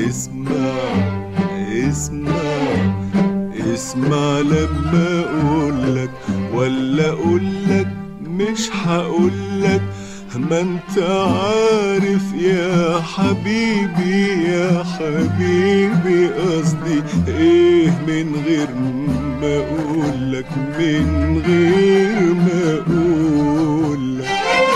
اسمع اسمع اسمع لما اقولك ولا اقولك مش هقولك ما انت عارف يا حبيبي يا حبيبي قصدي ايه من غير ما اقولك من غير ما اقولك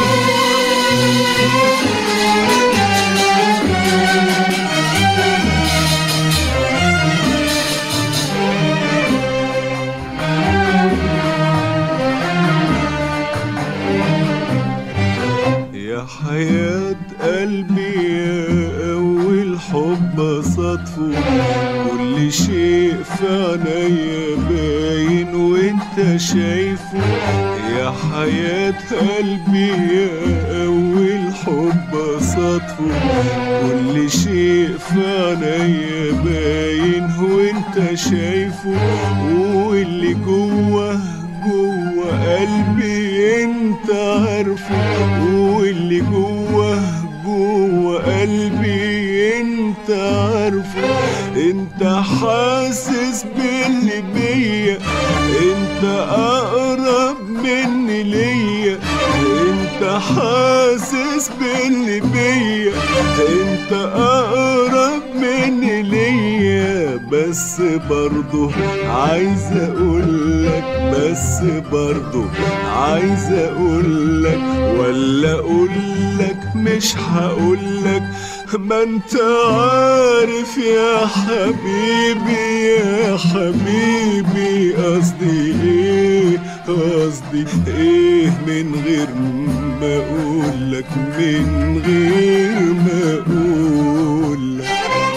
يا حياة قلبي يا أول حب صدفه كل شيء في عينيا باين وانت شايفه يا حياة قلبي يا أول حب صدفه كل شيء في عينيا باين وانت شايفه واللي جوه جوه قلبي انت عارفه واللي جوه جوه قلبي انت عارفه انت حاسس باللي بيا انت اقرب مني ليا انت حاسس باللي بيا انت اقرب مني ليا بس برضه عايز اقولك بس برضه عايز اقولك ولا اقولك مش هقولك ما انت عارف يا حبيبي يا حبيبي قصدي ايه قصدي ايه من غير ما اقولك من غير ما اقولك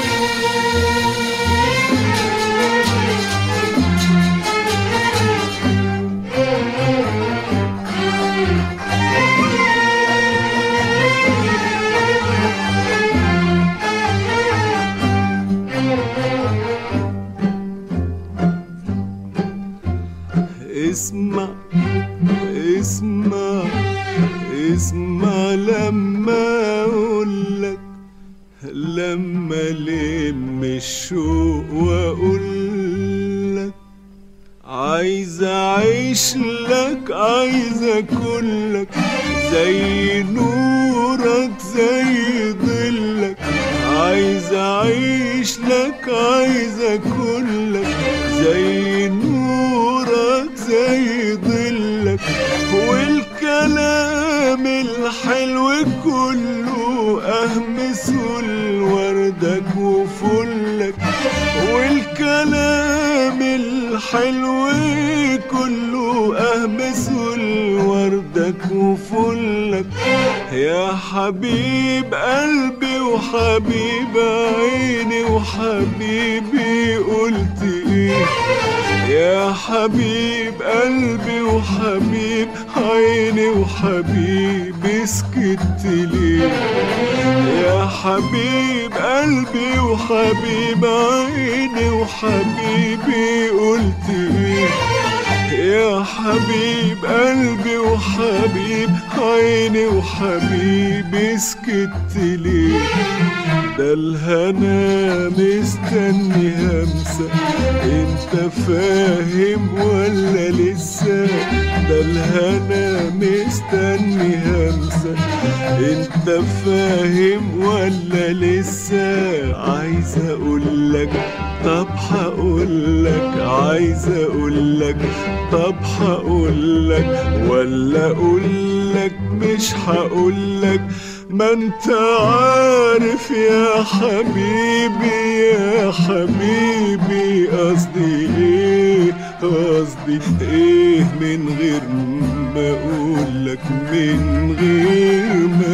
اسمع اسمع اسمع لما اقولك لما لم الشوق واقولك عايز اعيش لك عايز اكلك زي نورك زي ظلك عايز اعيش لك عايز اكلك زي نورك زي ظلك والكلام الحلو كله اهمسه لوردك وفلك والكلام الحلو كله اهمسه لوردك وفلك يا حبيب قلبي وحبيب عيني وحبيبي قلت ايه يا حبيب قلبي وحبيب عيني وحبيبي سكت ليه يا حبيب قلبي وحبيب عيني وحبيبي قلت ايه يا حبيب قلبي وحبيب عيني وحبيبي سكت ليه ده الهنا مستني همسة انت فاهم ولا لسه ده الهنا مستني همسة انت فاهم ولا لسه عايز اقولك طب هقولك عايز اقولك طب هقولك ولا اقولك مش هقولك ما انت عارف يا حبيبي يا حبيبي قصدي ايه قصدي ايه من غير ما اقولك من غير ما